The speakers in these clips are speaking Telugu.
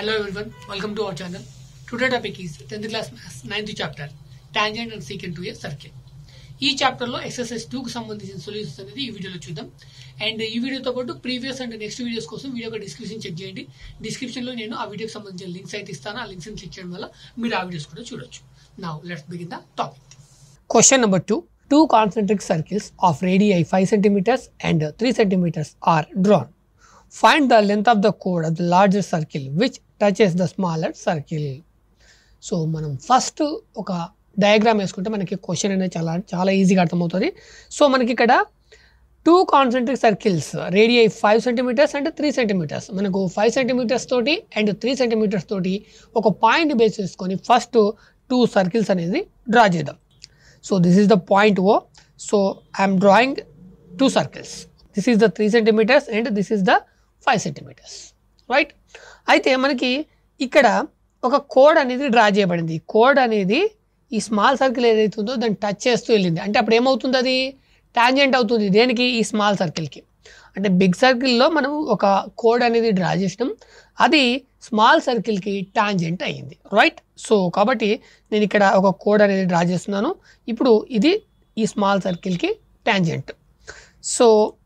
Hello everyone, welcome to our channel. Today topic is 10th class maths 9th chapter tangent and secant to a circle. ఈ చాప్టర్లో ఎక్సర్సైజ్ టూకి సంబంధించిన సొల్యూషన్స్ అనేది ఈ వీడియోలో చూద్దాం అండ్ ఈ వీడియోతో పాటు ప్రీవియస్ అండ్ నెక్స్ట్ వీడియోస్ కోసం వీడియో డిస్క్రిప్షన్ చెక్ చేయండి డిస్క్రిప్షన్లో నేను ఆ వీడియోకి సంబంధించిన లింక్స్ అయితే ఇస్తాను ఆ లింక్స్ క్లిక్ చేయడం వల్ల మీరు ఆ వీడియోస్ కూడా చూడొచ్చు నా let's begin the topic question number two two concentric circles of radii 5 centimeters and 3 centimeters are drawn. Find the length of the chord of the larger circle which touches the smaller circle. So మనం ఫస్ట్ ఒక డయాగ్రామ్ వేసుకుంటే మనకి క్వశ్చన్ అనేది చాలా చాలా ఈజీగా అర్థమవుతుంది సో మనకి ఇక్కడ two concentric circles radii five centimetres and three centimetres మనకు ఫైవ్ సెంటీమీటర్స్ తోటి అండ్ త్రీ సెంటీమీటర్స్ తోటి ఒక పాయింట్ బేస్ చేసుకొని ఫస్ట్ టూ సర్కిల్స్ అనేది డ్రా చేద్దాం So this is the point O. So I am drawing two circles. This is the 3 centimeters and this is the 5 centimeters. Right? అయితే మనకి ఇక్కడ ఒక కోడ్ అనేది డ్రా చేయబడింది కోడ్ అనేది ఈ స్మాల్ సర్కిల్ ఏదైతే ఉందో దాన్ని టచ్ చేస్తూ వెళ్ళింది అంటే అప్పుడు ఏమవుతుంది అది టాంజెంట్ అవుతుంది దేనికి ఈ స్మాల్ సర్కిల్కి అంటే బిగ్ సర్కిల్లో మనం ఒక కోడ్ అనేది డ్రా చేసినాం అది స్మాల్ సర్కిల్కి టాంజెంట్ అయ్యింది రైట్ సో కాబట్టి నేను ఇక్కడ ఒక కోడ్ అనేది డ్రా చేస్తున్నాను ఇప్పుడు ఇది ఈ స్మాల్ సర్కిల్కి టాంజెంట్ సో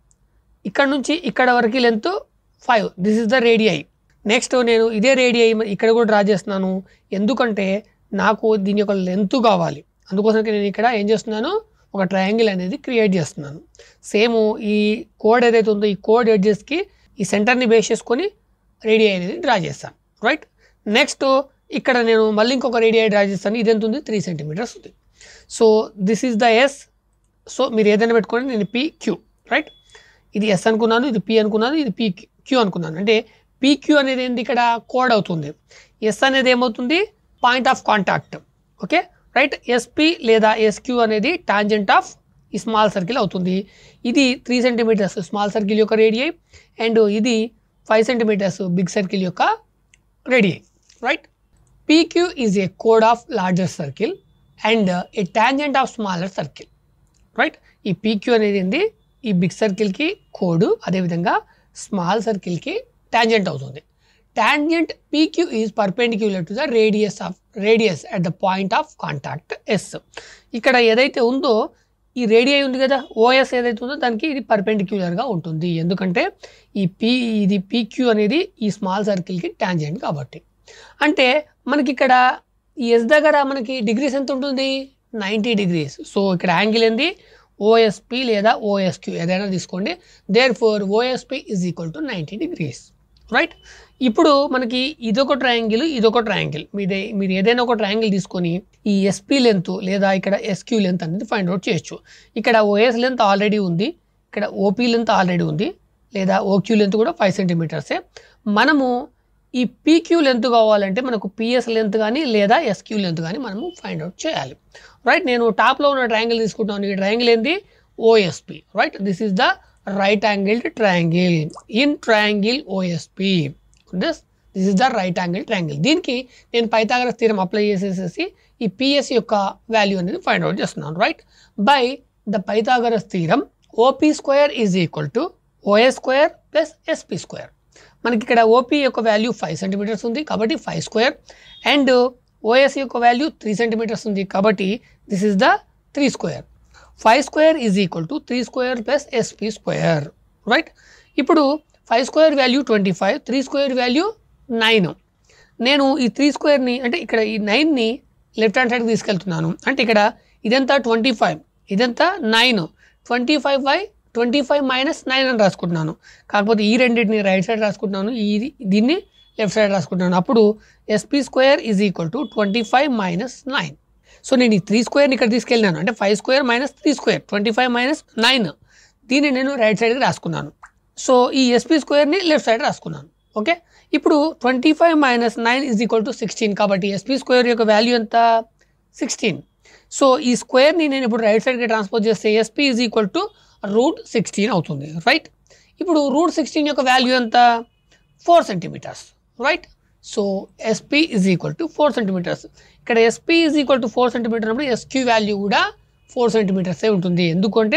ఇక్కడ నుంచి ఇక్కడ వరకు length five this is the radii next నేను ఇదే రేడిఐ ఇక్కడ కూడా డ్రా చేస్తున్నాను ఎందుకంటే నాకు దీని యొక్క లెంత్ కావాలి అందుకోసం నేను ఇక్కడ ఏం చేస్తున్నాను ఒక ట్రయాంగిల్ అనేది క్రియేట్ చేస్తున్నాను సేమ్ ఈ కోడ్ ఏదైతే ఉందో ఈ కోడ్ ఎడ్జెస్కి ఈ సెంటర్ని బేస్ చేసుకొని రేడియో అనేది డ్రా చేస్తాను రైట్ నెక్స్ట్ ఇక్కడ నేను మళ్ళీ ఇంకొక రేడియో డ్రా చేస్తాను ఇది ఎంత ఉంది త్రీ సెంటీమీటర్స్ ఉంది so this is the S so మీరు ఏదైనా పెట్టుకోండి నేను పీ క్యూ రైట్ ఇది ఎస్ అనుకున్నాను ఇది పి అనుకున్నాను ఇది పీ క్యూ అనుకున్నాను అంటే పీక్యూ అనేది ఏంటి ఇక్కడ కోడ్ అవుతుంది ఎస్ అనేది ఏమవుతుంది point of contact okay right S P లేదా ఎస్క్యూ అనేది టాంజెంట్ ఆఫ్ ఈ స్మాల్ సర్కిల్ అవుతుంది ఇది త్రీ సెంటీమీటర్స్ స్మాల్ సర్కిల్ యొక్క రేడియై అండ్ ఇది ఫైవ్ సెంటీమీటర్స్ బిగ్ సర్కిల్ యొక్క radii right P Q is a కోడ్ of larger circle and a tangent of smaller circle right ఈ పీక్యూ అనేది ఏంది ఈ బిగ్ సర్కిల్కి కోడ్ అదేవిధంగా స్మాల్ సర్కిల్కి టాంజెంట్ అవుతుంది tangent P Q is perpendicular to the radius of radius at the point of contact S ఇక్కడ ఏదైతే ఉందో ఈ రేడియై ఉంది కదా ఓఎస్ ఏదైతే ఉందో దానికి ఇది పర్పెండిక్యులర్గా ఉంటుంది ఎందుకంటే ఈ పీ ఇది పీక్యూ అనేది ఈ స్మాల్ సర్కిల్కి టాంజెంట్ కాబట్టి అంటే మనకి ఇక్కడ ఈ ఎస్ దగ్గర మనకి డిగ్రీస్ ఎంత ఉంటుంది నైంటీ డిగ్రీస్ సో ఇక్కడ యాంగిల్ ఏంది ఓఎస్పి లేదా ఓఎస్క్యూ ఏదైనా తీసుకోండి therefore O S P is equal to ninety degrees right ఇప్పుడు మనకి ఇదొక ట్రయాంగిల్ ఇదొక ట్రయాంగిల్ మీదే మీరు ఏదైనా ఒక ట్రయాంగిల్ తీసుకొని ఈ ఎస్పీ లెంత్ లేదా ఇక్కడ ఎస్క్యూ లెంత్ అనేది ఫైండ్ అవుట్ చేయొచ్చు ఇక్కడ ఓఎస్ లెంత్ ఆల్రెడీ ఉంది ఇక్కడ ఓపీ లెంత్ ఆల్రెడీ ఉంది లేదా ఓక్యూ లెంత్ కూడా ఫైవ్ సెంటీమీటర్సే మనము ఈ పీక్యూ లెంత్ కావాలంటే మనకు పిఎస్ లెంత్ కానీ లేదా ఎస్క్యూ లెంత్ కానీ మనము ఫైండ్ అవుట్ చేయాలి రైట్ నేను టాప్లో ఉన్న ట్రయాంగిల్ తీసుకుంటాను ఈ ట్రయాంగిల్ ఏంది O S P right this is the right angled triangle in triangle O S P this this is the right angle triangle దీనికి నేను పైథాగరస్ థీరం అప్లై చేసేసేసి ఈ పిఎస్ యొక్క వాల్యూ అనేది ఫైండ్ అవుట్ చేస్తున్నాను right by the Pythagoras theorem O P square is equal to O S square plus S P square మనకి ఇక్కడ ఓపీ యొక్క వాల్యూ ఫైవ్ సెంటీమీటర్స్ ఉంది కాబట్టి ఫైవ్ స్క్వేర్ అండ్ ఓఎస్ యొక్క వాల్యూ త్రీ సెంటీమీటర్స్ ఉంది కాబట్టి this is the three square five square is equal to three square plus S P square right ఇప్పుడు five square value twenty five three square value nine నేను ఈ త్రీ స్క్వేర్ని అంటే ఇక్కడ ఈ నైన్ని లెఫ్ట్ హ్యాండ్ సైడ్కి తీసుకెళ్తున్నాను అంటే ఇక్కడ ఇదంతా ట్వంటీ ఫైవ్ ఇదంతా nine twenty five by twenty five minus nine అని రాసుకుంటున్నాను కాకపోతే ఈ రెండింటిని రైట్ సైడ్ రాసుకుంటున్నాను ఈ దీన్ని లెఫ్ట్ సైడ్ రాసుకుంటున్నాను అప్పుడు S P square is equal to twenty five minus nine so నేను ఈ త్రీ స్క్వేర్ని ఇక్కడ తీసుకెళ్ళినాను అంటే five square minus three square twenty five minus nine దీన్ని నేను రైట్ సైడ్కి రాసుకున్నాను సో ఈ ఎస్పీ స్క్వేర్ని లెఫ్ట్ సైడ్ రాసుకున్నాను ఓకే ఇప్పుడు twenty five minus nine is equal to sixteen కాబట్టి ఎస్పీ స్క్వేర్ యొక్క వాల్యూ ఎంత సిక్స్టీన్ సో ఈ స్క్వేర్ని నేను ఇప్పుడు రైట్ సైడ్కి ట్రాన్స్పోజ్ చేస్తే S P is equal to root sixteen అవుతుంది రైట్ ఇప్పుడు రూట్ సిక్స్టీన్ యొక్క వాల్యూ ఎంత four centimetres right so SP is equal to four centimetres ఇక్కడ SP is equal to four centimetre అప్పుడు ఎస్క్యూ వాల్యూ కూడా ఫోర్ సెంటీమీటర్సే ఉంటుంది ఎందుకంటే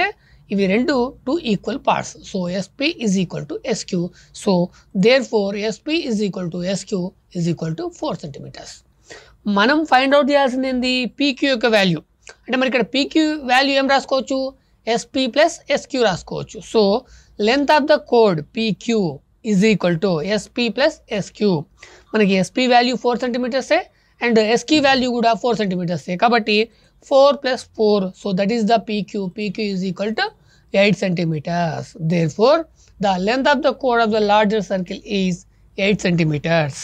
ఇవి రెండు two equal parts so SP is equal to SQ so therefore SP is equal to SQ is equal to four centimetres మనం ఫైండ్ అవుట్ చేయాల్సింది ఏంది పీక్యూ యొక్క వాల్యూ అంటే మరి ఇక్కడ పీక్యూ వాల్యూ ఏం రాసుకోవచ్చు ఎస్పీ ప్లస్ ఎస్క్యూ రాసుకోవచ్చు సో లెంత్ ఆఫ్ ద కోడ్ PQ is equal to SP plus SQ మనకి ఎస్పీ వాల్యూ ఫోర్ సెంటీమీటర్సే అండ్ ఎస్క్యూ వాల్యూ కూడా ఫోర్ సెంటీమీటర్సే కాబట్టి four plus four so that is the PQ PQ is equal to eight centimetres therefore the length of the కోడ్ of the larger circle is eight centimetres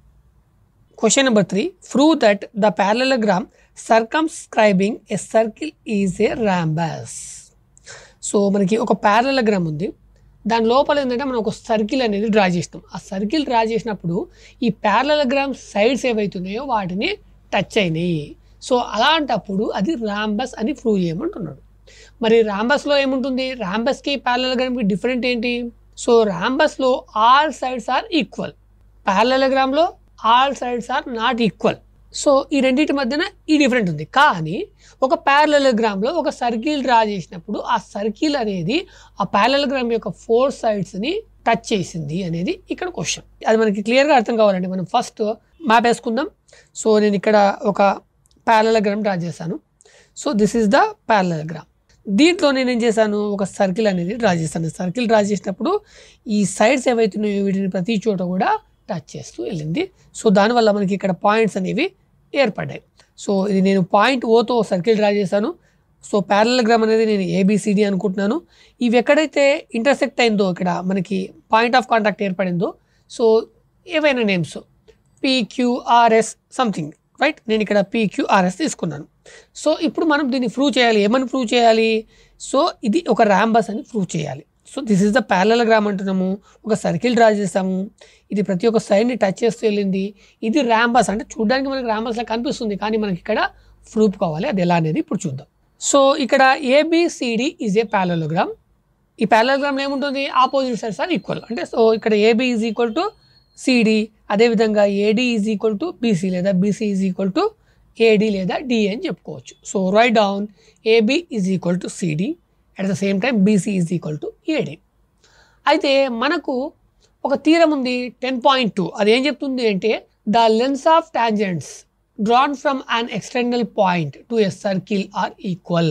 Question number 3 Prove that the parallelogram circumscribing a circle is a rhombus. So మనకి ఒక ప్యారలగ్రామ్ ఉంది దాని లోపల ఏంటంటే మనం ఒక సర్కిల్ అనేది డ్రా చేస్తాం ఆ సర్కిల్ డ్రా చేసినప్పుడు ఈ ప్యారలగ్రామ్ సైడ్స్ ఏవైతున్నాయో వాటిని టచ్ అయినాయి సో అలాంటప్పుడు అది రాంబస్ అని ప్రూవ్ చేయమంటున్నాడు మరి రాంబస్లో ఏముంటుంది రాంబస్కి ప్యారలగ్రామ్కి డిఫరెంట్ ఏంటి సో రాంబస్లో ఆల్ సైడ్స్ ఆర్ ఈక్వల్ ప్యారలగ్రామ్లో all sides are not equal so ఈ రెండింటి మధ్యన ఈ డిఫరెంట్ ఉంది కానీ ఒక ప్యారలగ్రామ్లో ఒక సర్కిల్ డ్రా చేసినప్పుడు ఆ సర్కిల్ అనేది ఆ ప్యారలగ్రామ్ యొక్క ఫోర్ సైడ్స్ని టచ్ చేసింది అనేది ఇక్కడ క్వశ్చన్ అది మనకి క్లియర్గా అర్థం కావాలండి మనం ఫస్ట్ మ్యాప్ వేసుకుందాం సో నేను ఇక్కడ ఒక ప్యారలగ్రామ్ డ్రా చేశాను so this is the parallelogram దీంట్లో నేను ఏం చేశాను ఒక సర్కిల్ అనేది డ్రా చేశాను సర్కిల్ డ్రా చేసినప్పుడు ఈ సైడ్స్ ఏవైతున్నాయో వీటిని ప్రతి చోట కూడా టచ్ చేస్తూ వెళ్ళింది సో దానివల్ల మనకి ఇక్కడ పాయింట్స్ అనేవి ఏర్పడ్డాయి సో ఇది నేను పాయింట్ ఓతో సర్కిల్ డ్రా చేశాను సో ప్యారలగ్రామ్ అనేది నేను ఏబిసిడి అనుకుంటున్నాను ఇవి ఎక్కడైతే ఇంటర్సెక్ట్ అయిందో ఇక్కడ మనకి పాయింట్ ఆఫ్ కాంటాక్ట్ ఏర్పడిందో సో ఏవైనా నేమ్స్ పీక్యూఆర్ఎస్ సంథింగ్ రైట్ నేను ఇక్కడ పీక్యూఆర్ఎస్ తీసుకున్నాను సో ఇప్పుడు మనం దీన్ని ప్రూవ్ చేయాలి ఏమని ప్రూవ్ చేయాలి సో ఇది ఒక ర్యాంబస్ అని ప్రూవ్ చేయాలి so this is the parallelogram అంటున్నాము ఒక సర్కిల్ డ్రా చేసాము ఇది ప్రతి ఒక్క సైడ్ని టచ్ చేస్తూ వెళ్ళింది ఇది ర్యాంబస్ అంటే చూడడానికి మనకి ర్యాంబస్లా కనిపిస్తుంది కానీ మనకి ఇక్కడ ప్రూఫ్ కావాలి అది ఎలా అనేది ఇప్పుడు చూద్దాం సో ఇక్కడ ఏబిసిడి ఈజ్ ఏ ప్యారలగ్రామ్ ఈ ప్యారలగ్రామ్లో ఏముంటుంది ఆపోజిట్ సైడ్స్ ఆర్ ఈక్వల్ అంటే సో ఇక్కడ AB is equal to CD అదేవిధంగా AD is equal to BC లేదా BC is equal to AD లేదా డి అని చెప్పుకోవచ్చు so write down AB is equal to CD at the same time BC is equal to AD అయితే మనకు ఒక తీరం ఉంది టెన్ పాయింట్ టూ అది ఏం చెప్తుంది అంటే the lengths of tangents drawn from an external point to a circle are equal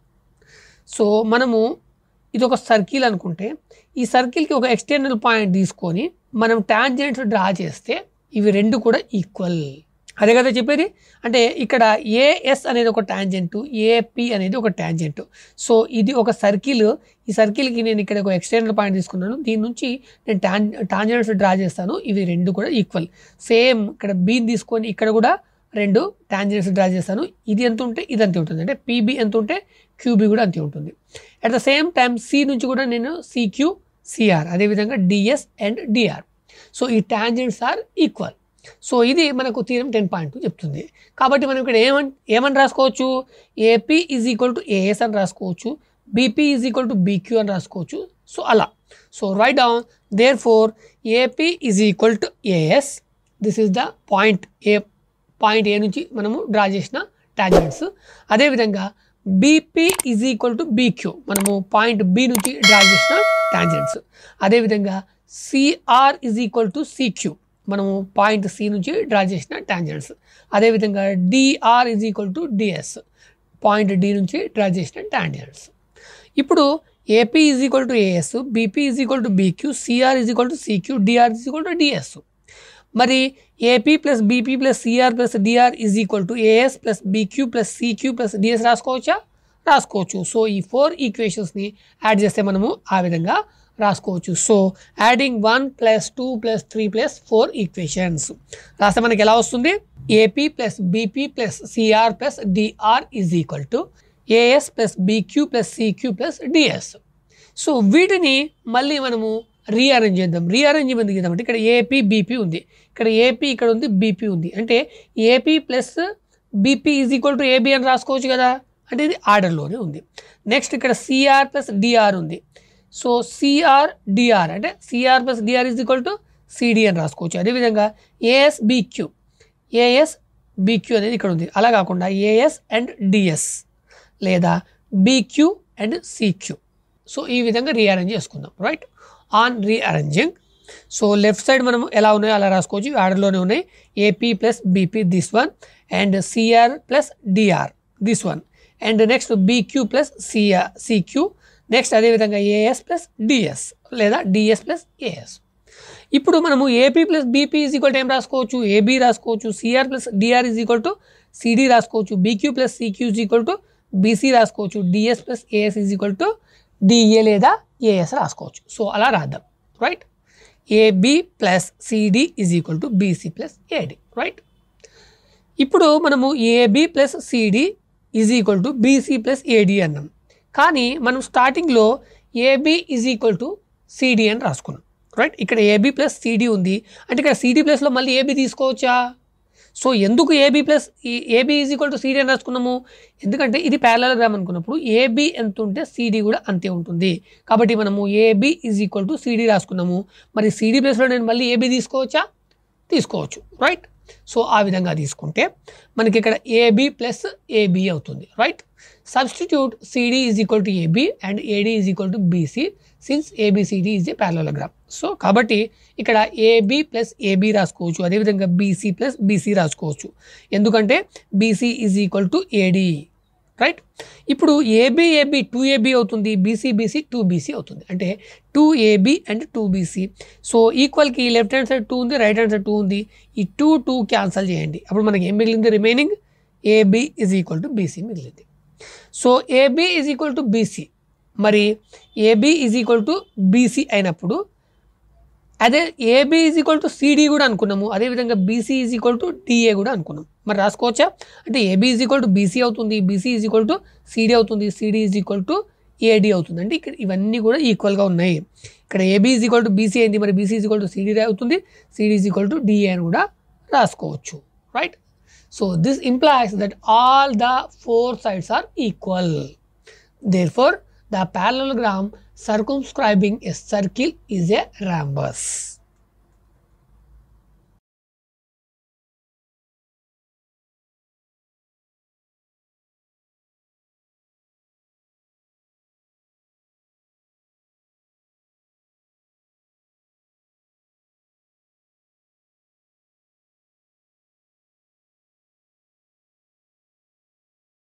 so మనము ఇది ఒక సర్కిల్ అనుకుంటే ఈ సర్కిల్కి ఒక ఎక్స్టర్నల్ పాయింట్ తీసుకొని మనం టాంజెంట్స్ డ్రా చేస్తే ఇవి రెండు కూడా ఈక్వల్ అదే కదా చెప్పేది అంటే ఇక్కడ ఏఎస్ అనేది ఒక టాంజెంట్ ఏపి అనేది ఒక టాంజెంట్ సో ఇది ఒక సర్కిల్ ఈ సర్కిల్కి నేను ఇక్కడ ఒక ఎక్స్టర్నల్ పాయింట్ తీసుకున్నాను దీని నుంచి నేను టాన్ టాంజెంట్స్ డ్రా చేస్తాను ఇవి రెండు కూడా ఈక్వల్ సేమ్ ఇక్కడ బీని తీసుకొని ఇక్కడ కూడా రెండు టాంజెంట్స్ డ్రా చేస్తాను ఇది ఎంత ఉంటే ఇది అంతే ఉంటుంది అంటే పీబీ ఎంత ఉంటే క్యూబీ కూడా అంతే ఉంటుంది at the same time C నుంచి కూడా నేను సిక్యూ సిఆర్ అదేవిధంగా డిఎస్ అండ్ డిఆర్ సో ఈ టాంజెంట్స్ ఆర్ ఈక్వల్ సో ఇది మనకు తీరం టెన్ పాయింట్ చెప్తుంది కాబట్టి మనం ఇక్కడ ఏమని ఏమని రాసుకోవచ్చు AP is equal to AS అని రాసుకోవచ్చు BP is equal to BQ అని రాసుకోవచ్చు సో అలా so write down therefore AP is equal to AS this is the point A point A నుంచి మనము డ్రా చేసిన టాంజెంట్స్ అదేవిధంగా BP is equal to BQ మనము పాయింట్ బి నుంచి డ్రా చేసిన టాంజెంట్స్ అదేవిధంగా CR is equal to CQ మనము పాయింట్ సి నుంచి డ్రా చేసిన టాంజెంట్స్ అదేవిధంగా DR is equal to DS point D నుంచి డ్రా చేసిన టాంజెంట్స్ ఇప్పుడు AP is equal to AS BP is equal to BQ CR is equal to CQ DR is equal to DS మరి AP plus BP plus CR plus DR is equal to AS plus BQ plus CQ plus DS రాసుకోవచ్చా రాసుకోవచ్చు సో ఈ ఫోర్ ఈక్వేషన్స్ని యాడ్ చేస్తే మనము ఆ విధంగా రాసుకోవచ్చు so adding one plus two plus three plus four equations రాస్తే మనకి ఎలా వస్తుంది AP plus BP plus CR plus DR is equal to AS plus BQ plus CQ plus DS so వీటిని మళ్ళీ మనము రీఅరేంజ్ చేద్దాం రీఅరేంజ్ ఎందుకు చేద్దాం అంటే ఇక్కడ ఏపీ బీపీ ఉంది ఇక్కడ ఏపీ ఇక్కడ ఉంది బీపీ ఉంది అంటే AP plus BP is equal to AB అని రాసుకోవచ్చు కదా అంటే ఇది ఆర్డర్లోనే ఉంది నెక్స్ట్ ఇక్కడ సిఆర్ ప్లస్ డిఆర్ ఉంది సో సిఆర్ డిఆర్ అంటే CR plus DR is equal to CD అని రాసుకోవచ్చు అదేవిధంగా ఏఎస్ బీక్యూ ఏఎస్ బీక్యూ అనేది ఇక్కడ ఉంది అలా కాకుండా ఏఎస్ అండ్ డిఎస్ లేదా బీక్యూ అండ్ సిక్యూ సో ఈ విధంగా రీఅరేంజ్ చేసుకుందాం right on rearranging so left side మనం ఎలా ఉన్నాయో అలా రాసుకోవచ్చు ఆర్డర్లోనే ఉన్నాయి AP plus BP this one and CR plus DR this one and next BQ plus CR CQ next అదేవిధంగా ఏఎస్ ప్లస్ డిఎస్ లేదా డిఎస్ ప్లస్ ఏఎస్ ఇప్పుడు మనము AP plus BP is equal to ఏం రాసుకోవచ్చు ఏబీ రాసుకోవచ్చు CR plus DR is equal to CD రాసుకోవచ్చు BQ plus CQ is equal to BC రాసుకోవచ్చు DS plus AS is equal to DA లేదా ఏఎస్ రాసుకోవచ్చు సో అలా రాద్దాం right AB plus CD is equal to BC plus AD right ఇప్పుడు మనము AB plus CD is equal to BC plus AD అన్నాం కానీ మనం స్టార్టింగ్లో AB is equal to CD అని రాసుకున్నాం రైట్ ఇక్కడ ఏబి ప్లస్ సిడి ఉంది అంటే ఇక్కడ సిడి ప్లస్లో మళ్ళీ ఏబి తీసుకోవచ్చా సో ఎందుకు AB plus AB is equal to CD అని రాసుకున్నాము ఎందుకంటే ఇది ప్యారలగ్రామ్ అనుకున్నప్పుడు ఏబీ ఎంత ఉంటే సిడి కూడా అంతే ఉంటుంది కాబట్టి మనము AB is equal to CD రాసుకున్నాము మరి సిడి ప్లస్లో నేను మళ్ళీ ఏబీ తీసుకోవచ్చా తీసుకోవచ్చు రైట్ సో ఆ విధంగా తీసుకుంటే మనకి ఇక్కడ ఏబి ప్లస్ ఏబి అవుతుంది right substitute CD is equal to AB and AD is equal to BC since ABCD is a parallelogram so కాబట్టి ఇక్కడ ఏబి ప్లస్ ఏబి రాసుకోవచ్చు అదేవిధంగా బీసీ ప్లస్ బీసీ రాసుకోవచ్చు ఎందుకంటే BC is equal to AD right ఇప్పుడు ఏబి ఏబి టూ ఏబి అవుతుంది బీసీ బీసీ టూ బీసీ అవుతుంది అంటే two AB and two BC so ఈక్వల్కి లెఫ్ట్ హ్యాండ్ సైడ్ టూ ఉంది రైట్ హ్యాండ్ సైడ్ టూ ఉంది ఈ టూ టూ క్యాన్సల్ చేయండి అప్పుడు మనకి ఏం మిగిలింది remaining AB is equal to BC మిగిలింది so AB is equal to BC మరి AB is equal to BC అయినప్పుడు అదే AB is equal to CD కూడా అనుకున్నాము అదేవిధంగా BC is equal to DA కూడా అనుకున్నాం మరి రాసుకోవచ్చా అంటే AB is equal to BC అవుతుంది BC is equal to CD అవుతుంది CD is equal to AD అవుతుంది అంటే ఇక్కడ ఇవన్నీ కూడా ఈక్వల్గా ఉన్నాయి ఇక్కడ AB is equal to BC అయింది మరి BC is equal to CD అవుతుంది CD is equal to DA అని కూడా రాసుకోవచ్చు right so this implies that all the four sides are equal therefore the parallelogram circumscribing a circle is a rhombus.